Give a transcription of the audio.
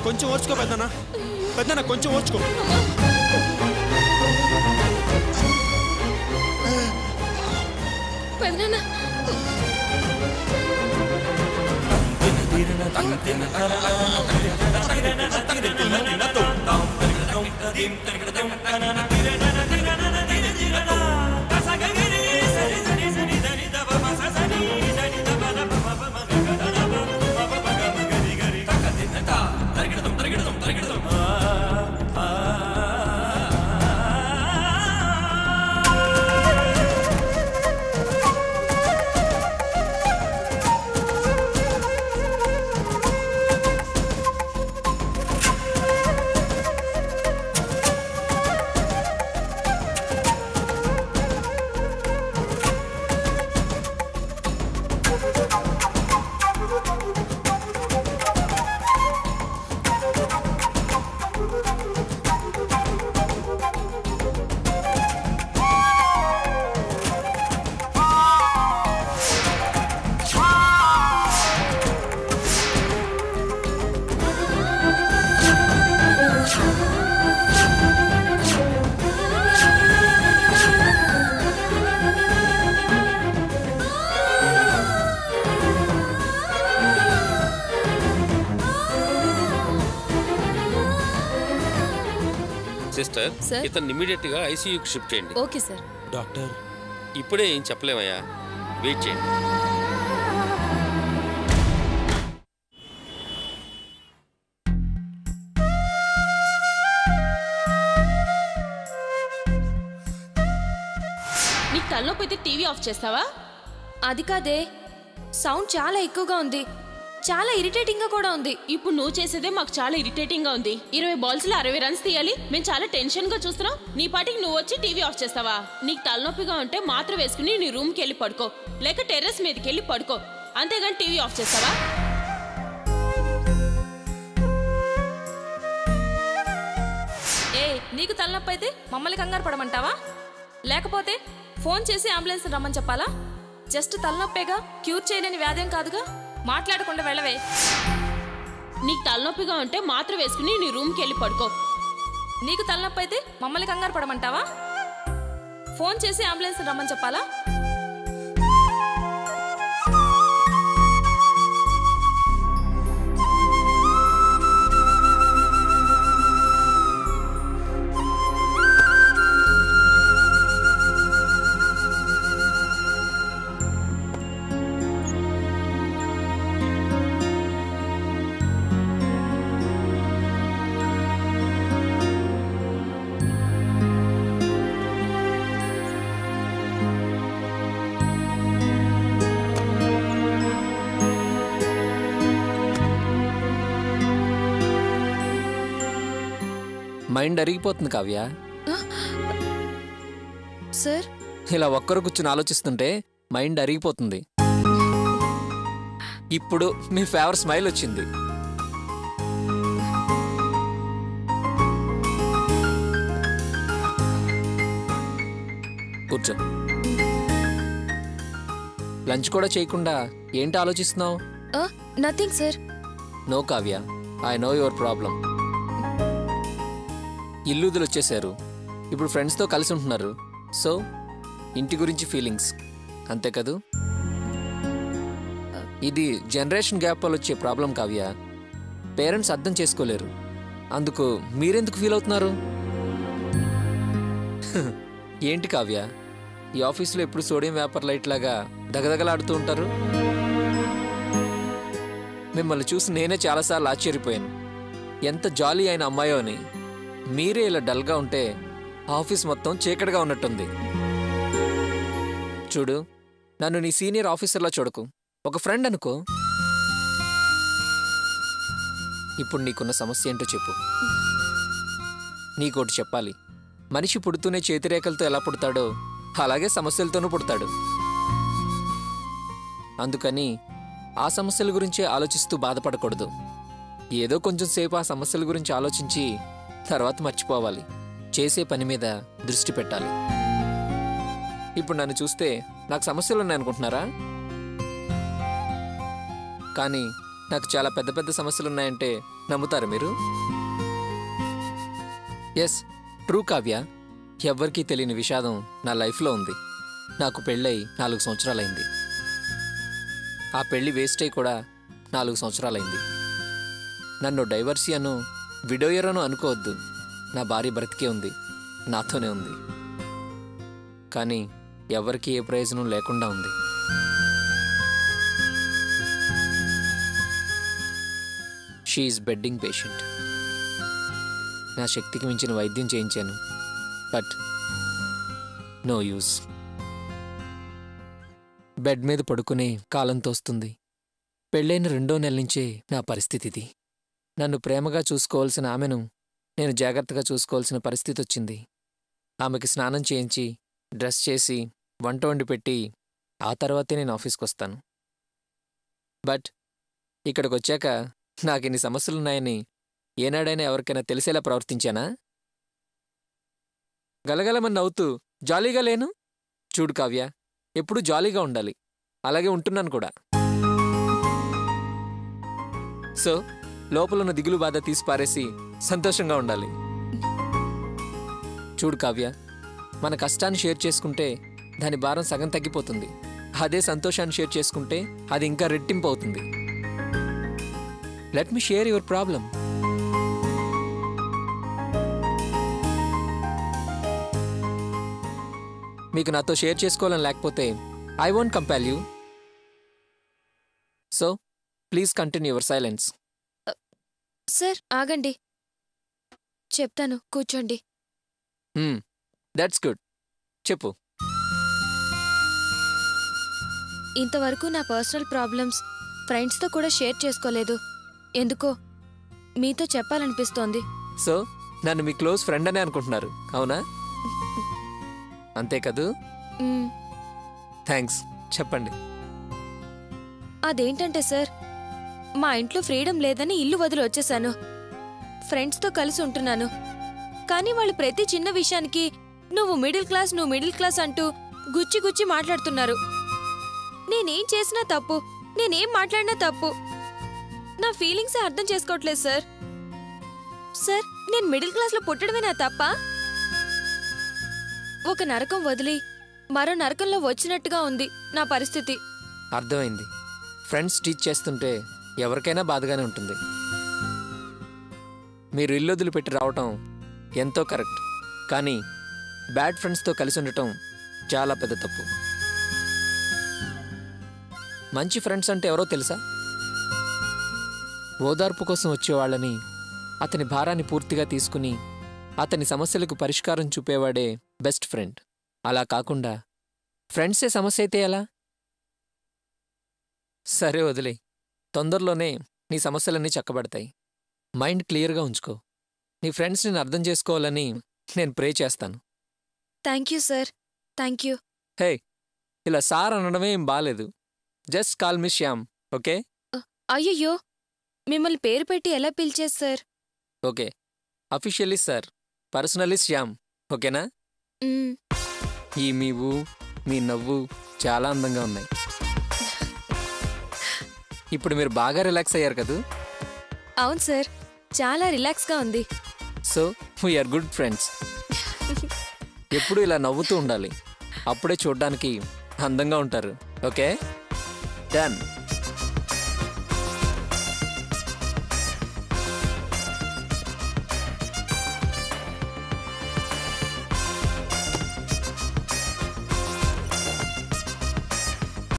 కొంచెం ఓర్చుకో పెద్దనా పెద్దనా కొంచెం ఓర్చుకో పెదనాన్న సిస్టర్ Sir. ఇతను ఇమీడియట్ గా ఐసీయూకి షిఫ్ట్ చేయండి ఓకే సార్ డాక్టర్ ఇప్పుడే ఏం చెప్పలేమయ్యా వెయిట్ చేయండి నీకు తలనొప్పి అయితే టీవీ ఆఫ్ చేస్తావా అది కాదే సౌండ్ చాలా ఎక్కువగా ఉంది చాలా ఇరిటేటింగ్ గా కూడా ఉంది ఇప్పుడు నువ్వు చేసేదే మాకు చాలా ఇరిటేటింగ్ గా ఉంది ఇరవై బాల్స్ లో అరవై రన్స్ తీయాలి మేము చాలా టెన్షన్ గా చూస్తున్నాం నీ పాటికి నువ్వు వచ్చి టీవీ ఆఫ్ చేస్తావా నీకు తలనొప్పిగా ఉంటే మాత్ర వేసుకుని నీ రూమ్ కి వెళ్ళి పడుకో లేక టెర్రస్ మీదకి వెళ్ళి పడుకో అంతేగాని టీవీ ఆఫ్ చేస్తావా ఏ నీకు తలనొప్పి అయితే మమ్మల్ని కంగారు పడమంటావా లేకపోతే ఫోన్ చేసి అంబులెన్స్ రమ్మని చెప్పాలా జస్ట్ తలనొప్పేగా క్యూర్ చేయలేని వ్యాధేం కాదుగా మాట్లాడకుండా వెళ్ళవే నీకు తలనొప్పిగా ఉంటే మాత్ర వేసుకుని నీ రూమ్ కి వెళ్ళి పడుకో నీకు తలనొప్పి అయితే మమ్మల్ని కంగారు పడమంటావా ఫోన్ చేసి అంబులెన్స్ రమ్మని చెప్పాలా మైండ్ అరిగిపోతుంది కావ్య సార్ ఇలా ఒక్కరు కూర్చుని ఆలోచిస్తుంటే మైండ్ అరిగిపోతుంది ఇప్పుడు మీ ఫేవర్ స్మైల్ వచ్చింది కూర్చో లంచ్ కూడా చేయకుండా ఏంటి ఆలోచిస్తున్నావు nothing sir no Kavya I know your problem ఇల్లుదులు వచ్చేసారు ఇప్పుడు ఫ్రెండ్స్తో కలిసి ఉంటున్నారు సో ఇంటి గురించి ఫీలింగ్స్ అంతే కదూ ఇది జనరేషన్ గ్యాప్ వల్ల వచ్చే ప్రాబ్లం కావ్య పేరెంట్స్ అర్థం చేసుకోలేరు అందుకు మీరెందుకు ఫీల్ అవుతున్నారు ఏంటి కావ్య ఈ ఆఫీస్లో ఎప్పుడు సోడియం వేపర్ లైట్ లాగా దగదగలాడుతూ ఉంటారు మిమ్మల్ని చూసి నేనే చాలాసార్లు ఆశ్చర్యపోయాను ఎంత జాలీ అయిన అమ్మాయో అని మీరే ఇలా డల్గా ఉంటే ఆఫీస్ మొత్తం చీకటిగా ఉన్నట్టుంది చూడు నన్ను నీ సీనియర్ ఆఫీసర్లా చూడకు ఒక ఫ్రెండ్ అనుకో ఇప్పుడు నీకున్న సమస్య ఏంటో చెప్పు నీకోటి చెప్పాలి మనిషి పుడుతూనే చేతిరేఖలతో ఎలా పుడతాడో అలాగే సమస్యలతోనూ పుడతాడు అందుకని ఆ సమస్యల గురించే ఆలోచిస్తూ బాధపడకూడదు ఏదో కొంచెం సేపు ఆ సమస్యల గురించి ఆలోచించి తర్వాత మర్చిపోవాలి చేసే పని మీద దృష్టి పెట్టాలి ఇప్పుడు నన్ను చూస్తే నాకు సమస్యలు ఉన్నాయనుకుంటున్నారా కానీ నాకు చాలా పెద్ద పెద్ద సమస్యలు ఉన్నాయంటే నమ్ముతారు మీరు ఎస్ ట్రూ కావ్య ఎవ్వరికీ తెలియని విషాదం నా లైఫ్లో ఉంది నాకు పెళ్ళై నాలుగు సంవత్సరాలైంది ఆ పెళ్లి వేస్ట్ అయి కూడా నాలుగు సంవత్సరాలైంది నన్ను డైవర్సీ అను విడోయర్ అను అనుకోవద్దు నా భార్య బ్రతికే ఉంది నాతోనే ఉంది కానీ ఎవరికీ ఏ ప్రయోజనం లేకుండా ఉంది షీఈస్ బెడ్డింగ్ పేషెంట్ నా శక్తికి మించిన వైద్యం చేయించాను బట్ నో యూస్ బెడ్ మీద పడుకునే కాలం తోస్తుంది పెళ్ళైన రెండో నెల నుంచే నా పరిస్థితి ఇది నన్ను ప్రేమగా చూసుకోవాల్సిన ఆమెను నేను జాగ్రత్తగా చూసుకోవాల్సిన పరిస్థితి వచ్చింది ఆమెకి స్నానం చేయించి డ్రెస్ చేసి వంట వండి పెట్టి ఆ తర్వాతే నేను ఆఫీస్కి వస్తాను బట్ ఇక్కడికి వచ్చాక నాకు ఇన్ని సమస్యలున్నాయని ఏనాడైనా ఎవరికైనా తెలిసేలా ప్రవర్తించానా గలగలమని నవ్వుతూ జాలీగా లేను చూడు కావ్య ఎప్పుడూ జాలీగా ఉండాలి అలాగే ఉంటున్నాను కూడా సో లోపలున్న దిగులు బాధ తీసి పారేసి సంతోషంగా ఉండాలి చూడు కావ్య మన కష్టాన్ని షేర్ చేసుకుంటే దాని భారం సగం తగ్గిపోతుంది అదే సంతోషాన్ని షేర్ చేసుకుంటే అది ఇంకా రెట్టింపు అవుతుంది let me share your problem మీకు నాతో షేర్ చేసుకోవాలని లేకపోతే I won't compel you so please continue your silence sir ఆగండి చెప్తాను కూర్చోండి దట్స్ గుడ్ చెప్పు ఇంతవరకు నా పర్సనల్ ప్రాబ్లమ్స్ ఫ్రెండ్స్తో కూడా షేర్ చేసుకోలేదు ఎందుకో మీతో చెప్పాలనిపిస్తోంది సో నన్ను మీ క్లోజ్ ఫ్రెండ్ అనే అనుకుంటున్నారు అవునా అంతే కదూ మ్మ్, థ్యాంక్స్ చెప్పండి అదేంటంటే సార్ మా ఇంట్లో ఫ్రీడమ్ లేదని ఇల్లు వదిలి వచ్చేసాను ఫ్రెండ్స్తో కలిసి ఉంటున్నాను కానీ వాళ్ళు ప్రతి చిన్న విషయానికి నువ్వు మిడిల్ క్లాస్ నువ్వు మిడిల్ క్లాస్ అంటూ గుచ్చి గుచ్చి మాట్లాడుతున్నారు నేనేం చేసినా తప్పు నేనేం మాట్లాడినా తప్పు నా ఫీలింగ్స్ అర్థం చేసుకోవట్లేదు సార్ సార్ నేను మిడిల్ క్లాస్లో పుట్టడమే నా తప్ప ఒక నరకం వదిలి మరో నరకంలో వచ్చినట్టుగా ఉంది నా పరిస్థితి అర్థమైంది ఫ్రెండ్స్ టీచ్ చేస్తుంటే ఎవరికైనా బాధగానే ఉంటుంది మీరు ఇల్లు వదిలిపెట్టి రావటం ఎంతో కరెక్ట్ కానీ బ్యాడ్ ఫ్రెండ్స్తో కలిసి ఉండటం చాలా పెద్ద తప్పు మంచి ఫ్రెండ్స్ అంటే ఎవరో తెలుసా ఓదార్పు కోసం వచ్చేవాళ్ళని అతని భారాన్ని పూర్తిగా తీసుకుని అతని సమస్యలకు పరిష్కారం చూపేవాడే బెస్ట్ ఫ్రెండ్ అలా కాకుండా ఫ్రెండ్సే సమస్య అయితే ఎలా సరే వదిలే తొందరలోనే నీ సమస్యలన్నీ చక్కబడతాయి మైండ్ క్లియర్గా ఉంచుకో నీ ఫ్రెండ్స్ నేను అర్థం చేసుకోవాలని నేను ప్రే చేస్తాను thank you sir thank you hey ఇలా సార్ అనడమే ఏం బాలేదు just call me Shyam okay అయ్యయ్యో మిమ్మల్ని పేరు పెట్టి ఎలా పిలిచేది sir okay officially sir personally Shyam ఓకేనా మ్మ్, ఈ మీ ఊ మీ నవ్వు చాలా అందంగా ఉన్నాయి ఇప్పుడు మీరు బాగా రిలాక్స్ అయ్యారు కదూ అవును సార్ చాలా రిలాక్స్గా ఉంది సో వీఆర్ గుడ్ ఫ్రెండ్స్ ఎప్పుడు ఇలా నవ్వుతూ ఉండాలి అప్పుడే చూడ్డానికి అందంగా ఉంటారు ఓకే డన్